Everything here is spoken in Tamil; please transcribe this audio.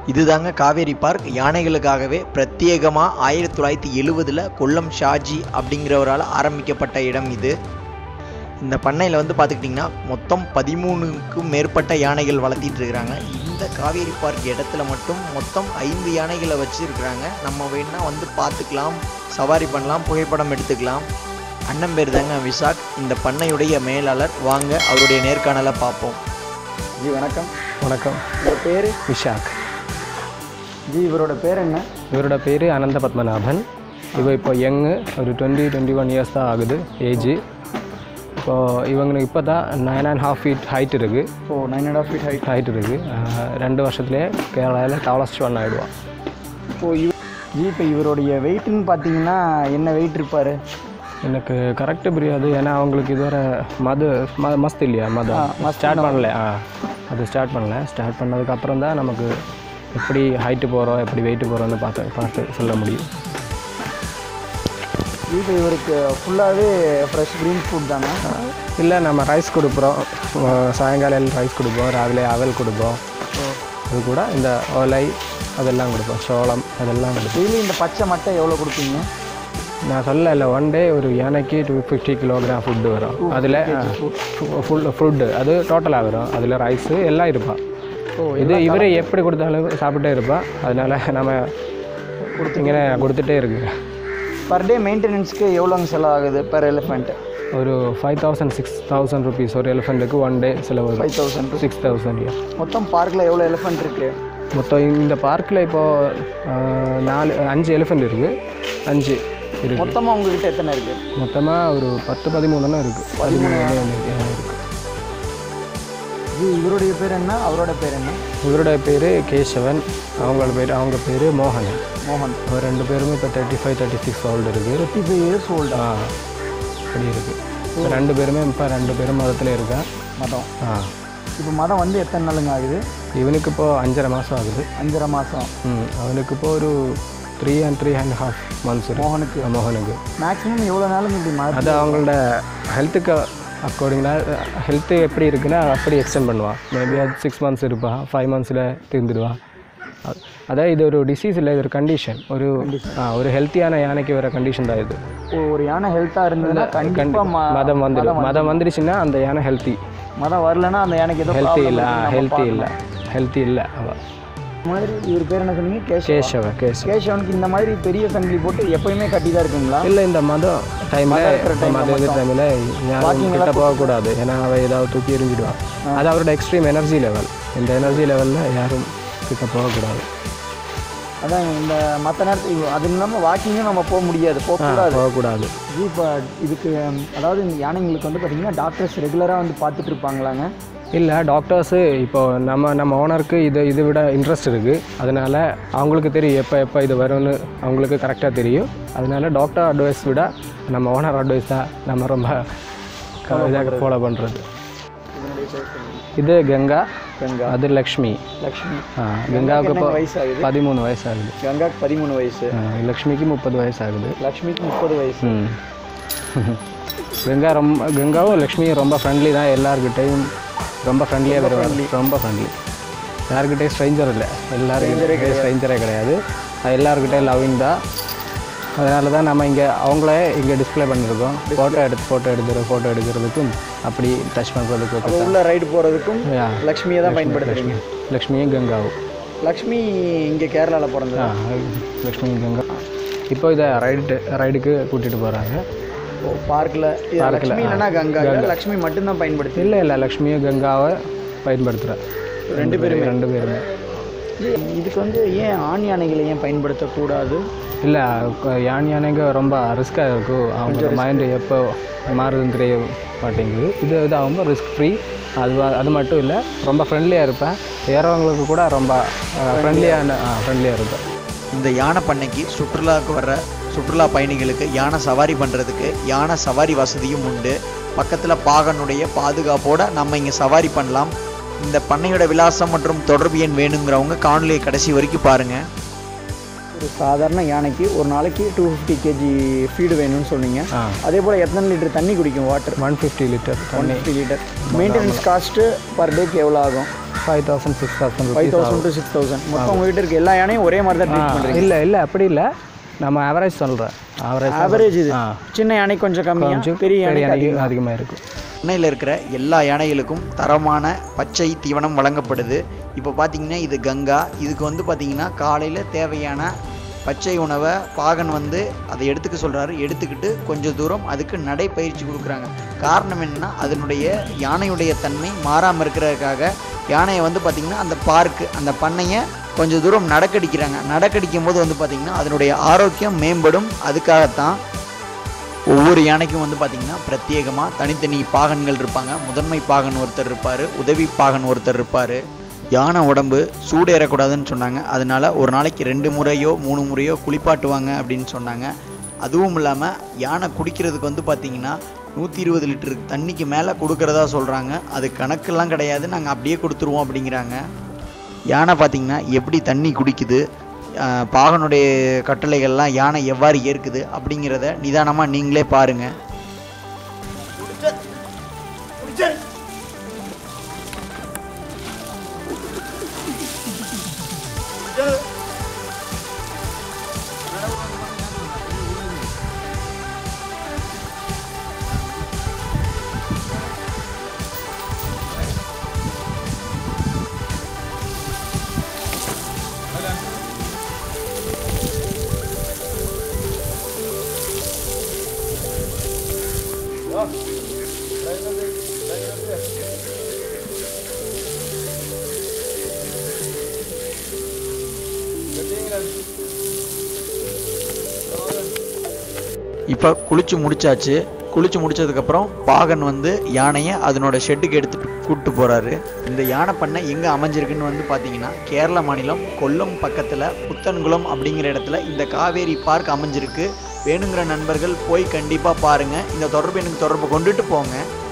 இதுதாங்க காவேரி பார்க் யானைகளுக்காகவே பிரத்யேகமாக ஆயிரத்தி தொள்ளாயிரத்தி எழுவதில் கொல்லம் ஷாஜி அப்படிங்கிறவரால் ஆரம்பிக்கப்பட்ட இடம் இது இந்த பண்ணையில் வந்து பார்த்துக்கிட்டிங்கன்னா மொத்தம் பதிமூணுக்கும் மேற்பட்ட யானைகள் வளர்த்திட்டு இருக்கிறாங்க இந்த காவேரி பார்க் இடத்துல மட்டும் மொத்தம் ஐந்து யானைகளை வச்சுருக்குறாங்க நம்ம வேணா வந்து பார்த்துக்கலாம் சவாரி பண்ணலாம் புகைப்படம் எடுத்துக்கலாம் அண்ணன் பேர் தாங்க விசாக் இந்த பண்ணையுடைய மேலாளர் வாங்க அவருடைய நேர்காணலை பார்ப்போம் ஜி வணக்கம் வணக்கம் உங்கள் பேர் விஷாக் ஜி இவரோட பேர் என்ன இவரோட பேர் அனந்த பத்மநாபன் இவ இப்போ யங்கு ஒரு டுவெண்ட்டி டுவெண்ட்டி ஒன் இயர்ஸ் தான் ஆகுது ஏஜ் இப்போ இவங்களுக்கு இப்போ தான் nine and half feet height இருக்குது oh nine and half feet height height இருக்குது ரெண்டு வருஷத்துலேயே கேரளாவில் டாலஸ்ட் ஒன் ஆகிடுவான் இப்போ இவ ஜி இப்போ இவருடைய வெயிட்னு பார்த்தீங்கன்னா என்ன வெயிட் இருப்பார் எனக்கு கரெக்டு புரியாது ஏன்னா அவங்களுக்கு இதுவரை மது ம மஸ்த் இல்லையா மது ஆ, மஸ்த் ஸ்டார்ட் பண்ணல ஆ அது ஸ்டார்ட் பண்ணல ஸ்டார்ட் பண்ணதுக்கப்புறம் தான் நமக்கு எப்படி ஹைட்டு போகிறோம் எப்படி வெயிட்டு போகிறோம்னு பார்த்து பார்த்து சொல்ல முடியும் ஜி இப்போ இவருக்கு ஃபுல்லாகவே ஃப்ரெஷ் க்ரீன் ஃபுட் தானே இல்லை நம்ம ரைஸ் கொடுக்குறோம் சாயங்காலம் ரைஸ் கொடுப்போம் ராவிலே அவல் கொடுப்போம் அது கூட இந்த ஓலை அதெல்லாம் கொடுப்போம் சோளம் அதெல்லாம் கொடுப்போம் டெய்லி இந்த பச்சை மட்டை எவ்வளோ கொடுப்பீங்க நான் சொல்லல ஒன் டே ஒரு யானைக்கு டூ ஃபிஃப்டி கிலோகிராம் ஃபுட்டு வரும் அதில் ஃபுல் ஃபுட்டு அது டோட்டலாக வரும் அதில் ரைஸு எல்லாம் இருப்பான் இது இவரே எப்படி கொடுத்தாலும் சாப்பிட்டே இருப்பான் அதனால நம்ம இங்கே கொடுத்துட்டே இருக்கு பர் டே மெயின்டெனன்ஸ்க்கு எவ்வளோங்க செலவு ஆகுது பெர் எலிஃபெண்ட் ஒரு five thousand six thousand rupees ஒரு எலிஃபெண்ட்டுக்கு ஒன் டே செலவு ஃபைவ் தௌசண்ட் சிக்ஸ் தௌசண்ட் மொத்தம் பார்க்கில் எவ்வளோ எலிஃபெண்ட் இருக்குது மொத்தம் இந்த பார்க்கில் இப்போது நாலு அஞ்சு எலிஃபெண்ட் இருக்குது அஞ்சு இருக்குது மொத்தமாக உங்ககிட்ட எத்தனை இருக்குது மொத்தமாக ஒரு பத்து பதிமூணுன்னு இருக்குது பதிமூணு இருக்குது ஜி இவருடைய பேர் என்ன அவரோட பேர் என்ன இவரோட பேர் கேசவன் அவங்களோட பேர் அவங்க பேர் மோகன் மோகன் அவர் ரெண்டு பேருமே இப்போ thirty five thirty six old இருக்குது ஃபிஃப்டி ஃபைவ் இயர்ஸ் ஓல்டா ஆ அப்படி இருக்குது ரெண்டு பேருமே இப்போ ரெண்டு பேரும் மதத்தில் இருக்கா மதம் ஆ இப்போ மதம் வந்து எத்தனை நாளுங்க ஆகுது இவனுக்கு இப்போது அஞ்சரை மாதம் ஆகுது அஞ்சரை மாதம் ம் அவனுக்கு இப்போ ஒரு three and three and half months இருக்கு மோகனுக்கு மோகனுக்கு மேக்ஸிமம் எவ்வளோ நாளுங்க இப்படி மாறி அது அவங்களோட ஹெல்த்துக்கு அக்கார்டிங்காக ஹெல்த்து எப்படி இருக்குன்னா அப்படி எக்ஸ்டெண்ட் பண்ணுவான் மேபி அது சிக்ஸ் மந்த்ஸ் இருப்பான் ஃபைவ் மந்த்ஸில் தீர்ந்துடுவான் அ- அதான் இது ஒரு டிசீஸ் இல்லை இது ஒரு கண்டிஷன் ஒரு ஆ, ஒரு ஹெல்த்தியான யானைக்கு வர கண்டிஷன் தான் இது ஒரு யானை ஹெல்த்தாக இருந்ததுன்னா கண்டிப்பாக மதம் வந்துடும் மதம் வந்துடுச்சுன்னா அந்த யானை ஹெல்த்தி மதம் வரலன்னா அந்த யானைக்கு ஏதோ ஹெல்த்தி problem இல்லை இருக்குன்னு நம்ம ஹெல்த்தி பார்க்கணும். இல்லை ஹெல்த்தி இல்லை அவள் இந்த மாதிரி இவர் பேர் என்ன சொன்னீங்க கேஷ் கேசவ கேசவ கேஷவனுக்கு இந்த மாதிரி பெரிய சங்கிலி போட்டு எப்பயுமே கட்டி தான் இருக்குங்களா இல்லை இந்த மதம் டைமில் இருக்கிற timeல மதம் இது டைமில் யாரும் கிட்ட போகக்கூடாது ஏன்னா அவள் ஏதாவது தூக்கி எறிஞ்சிடுவான் அது அவரோட எக்ஸ்ட்ரீம் எனர்ஜி லெவல் இந்த எனர்ஜி லெவலில் யாரும் கிட்ட போகக்கூடாது அதான் இந்த மற்ற நேரத்துக்கு அது இல்லாமல் வாக்கிங்கும் நம்ம போக முடியாது போகக்கூடாது போகக்கூடாது ஜி இப்போ இதுக்கு அதாவது இந்த யானைங்களுக்கு வந்து பார்த்தீங்கன்னா டாக்டர்ஸ் ரெகுலராக வந்து பார்த்துட்டு இருப்பாங்களாங்க இல்லை டாக்டர்ஸு இப்போ நம்ம நம்ம ஓனருக்கு இது இதை விட இன்ட்ரெஸ்ட் இருக்குது அதனால் அவங்களுக்கு தெரியும் எப்போ எப்போ இது வரும்னு அவங்களுக்கு கரெக்டாக தெரியும் அதனால டாக்டர் அட்வைஸ் விட நம்ம ஓனர் அட்வைஸ் தான் நம்ம ரொம்ப இதாக ஃபாலோ பண்ணுறது இது கங்கா கங்கா அது லக்ஷ்மி லக்ஷ்மி ஆ, கங்காவுக்கு இப்போ வயசு ஆகுது பதிமூணு வயசு ஆகுது கங்காக்கு பதிமூணு வயசு ஆ, லக்ஷ்மிக்கு முப்பது வயசு ஆகுது லக்ஷ்மிக்கு முப்பது வயசு ம் கங்கா ரொம்ப கங்காவும் லக்ஷ்மியும் ரொம்ப ஃப்ரெண்ட்லி தான் எல்லாருக்கிட்டையும் ரொம்ப ஃப்ரெண்ட்லியாக வருவாங்க ரொம்ப ஃப்ரெண்ட்லி யாருக்கிட்டையும் ஸ்ட்ரெஞ்சர் இல்லை எல்லாருக்கிட்டையும் ஸ்ட்ரெஞ்சரே கிடையாது அது எல்லாருக்கிட்டையும் லவ்விங் தான் அதனால தான் நம்ம இங்கே அவங்களே இங்கே டிஸ்ப்ளே பண்ணியிருக்கோம் ஃபோட்டோ எடுத்து ஃபோட்டோ எடுக்கிற ஃபோட்டோ எடுக்கிறதுக்கும் அப்படி டச் பண்ணுறதுக்கும் அப்போ உள்ள ரைடு போகிறதுக்கும் Yeah. லக்ஷ்மியை தான் பயன்படுத்துறீங்க லக்ஷ்மியும் கங்காவும் லக்ஷ்மி இங்கே கேரளாவில் பிறந்தது ஆ லக்ஷ்மி கங்கா இப்போ இதை ரைடு ரைடுக்கு கூட்டிகிட்டு போகிறாங்க பார்க்கில் லக்ஷ்மி இல்லைன்னா கங்கா இல்ல, லக்ஷ்மி மட்டும்தான் பயன்படுத்து இல்லை இல்லை லக்ஷ்மியும் கங்காவை பயன்படுத்துகிறேன் ரெண்டு பேருமே ரெண்டு பேருமே இதுக்கு வந்து ஏன் ஆண் யானைகளை ஏன் பயன்படுத்தக்கூடாது இல்லை யானை யானைங்க ரொம்ப ரிஸ்க்காக இருக்கும் அவங்க மைண்டு எப்போ மாறுதுன்னு தெரிய மாட்டேங்குது இது இதாகும்போது ரிஸ்க் ஃப்ரீ அது வ- அது மட்டும் இல்லை ரொம்ப ஃப்ரெண்ட்லியாக இருப்பேன் ஏறவங்களுக்கு கூட ரொம்ப ஃப்ரெண்ட்லியான ஃப்ரெண்ட்லியாக இருப்பேன் இந்த யானை பண்ணைக்கு சுற்றுலாவுக்கு வர்ற சுற்றுலா பயணிகளுக்கு யானை சவாரி பண்ணுறதுக்கு யானை சவாரி வசதியும் உண்டு பக்கத்தில் பாகனுடைய பாதுகாப்போட நம்ம இங்கே சவாரி பண்ணலாம் இந்த பண்ணையோட விலாசம் மற்றும் தொடர்பு எண் வேணுங்கிறவங்க காணொலியை கடைசி வரைக்கும் பாருங்கள் ஒரு சாதாரண யானைக்கு ஒரு நாளைக்கு டூ ஃபிஃப்டி கேஜி ஃபீடு வேணும்னு சொன்னீங்க ஆ அதே போல் எத்தனை லிட்டர் தண்ணி குடிக்கும் water one fifty litre one fifty litre maintenance cost per டேக்கு எவ்வளோ ஆகும் five thousand six thousand five thousand to six thousand மொத்தம் உங்ககிட்ட இருக்க எல்லா யானையும் ஒரே மாதிரி தான் ட்ரீட் பண்ணுறீங்க இல்லை இல்லை அப்படி இல்லை நம்ம ஆவரேஜ் சொல்கிறேன் ஆவரேஜ் ஆவரேஜ் இது ஆ சின்ன யானை கொஞ்சம் கம்மியாக கொஞ்சம் பெரிய யானை பெரிய யானை அதிகமாக இருக்கும் பண்ணையில் இருக்கிற எல்லா யானைகளுக்கும் தரமான பச்சை தீவனம் வழங்கப்படுது இப்போ பார்த்தீங்கன்னா இது கங்கா இதுக்கு வந்து பார்த்தீங்கன்னா காலையில் தேவையான பச்சை உணவை பாகன் வந்து அதை எடுத்துக்க சொல்கிறாரு எடுத்துக்கிட்டு கொஞ்சம் தூரம் அதுக்கு நடைப்பயிற்சி கொடுக்குறாங்க காரணம் என்னன்னா அதனுடைய யானையுடைய தன்மை மாறாமல் இருக்கிறதுக்காக யானையை வந்து பார்த்திங்கன்னா அந்த பார்க்கு அந்த பண்ணையை கொஞ்சம் தூரம் நடக்கடிக்கிறாங்க நடக்கடிக்கும் போது வந்து பார்த்திங்கன்னா அதனுடைய ஆரோக்கியம் மேம்படும் அதுக்காகத்தான் ஒவ்வொரு யானைக்கும் வந்து பார்த்திங்கன்னா பிரத்யேகமாக தனித்தனி பாகன்கள் இருப்பாங்க முதன்மை பாகன் ஒருத்தர் இருப்பார் உதவி பாகன் ஒருத்தர் இருப்பார் யானை உடம்பு சூடேறக்கூடாதுன்னு சொன்னாங்க அதனால ஒரு நாளைக்கு ரெண்டு முறையோ மூணு முறையோ குளிப்பாட்டுவாங்க அப்படின்னு சொன்னாங்க அதுவும் இல்லாமல் யானை குடிக்கிறதுக்கு வந்து பார்த்திங்கன்னா நூற்றி இருபது லிட்டர் தண்ணிக்கு மேலே கொடுக்கறதா சொல்கிறாங்க அது கணக்கெல்லாம் கிடையாது நாங்கள் அப்படியே கொடுத்துருவோம் அப்படிங்கிறாங்க யானை பார்த்திங்கன்னா எப்படி தண்ணி குடிக்குது ஆஹ் பாகனுடைய கட்டளைகள்லாம் யானை எவ்வாறு ஏற்குது அப்படிங்கிறத நிதானமாக நீங்களே பாருங்கள் இப்போ குளிச்சு முடிச்சாச்சு குளிச்சு முடிச்சதுக்கப்புறம் பாகன் வந்து யானையை அதனோட ஷெட்டுக்கு எடுத்துட்டு கூப்பிட்டு போகிறாரு இந்த யானை பண்ணை எங்கே அமைஞ்சிருக்குன்னு வந்து பார்த்தீங்கன்னா கேரள மாநிலம் கொல்லம் பக்கத்தில் புத்தன்குளம் அப்படிங்கிற இடத்துல இந்த காவேரி பார்க் அமைஞ்சிருக்கு வேணுங்கிற நண்பர்கள் போய் கண்டிப்பாக பாருங்கள் இந்த தொடர்பு எனக்கு தொடர்பு கொண்டுட்டு போங்க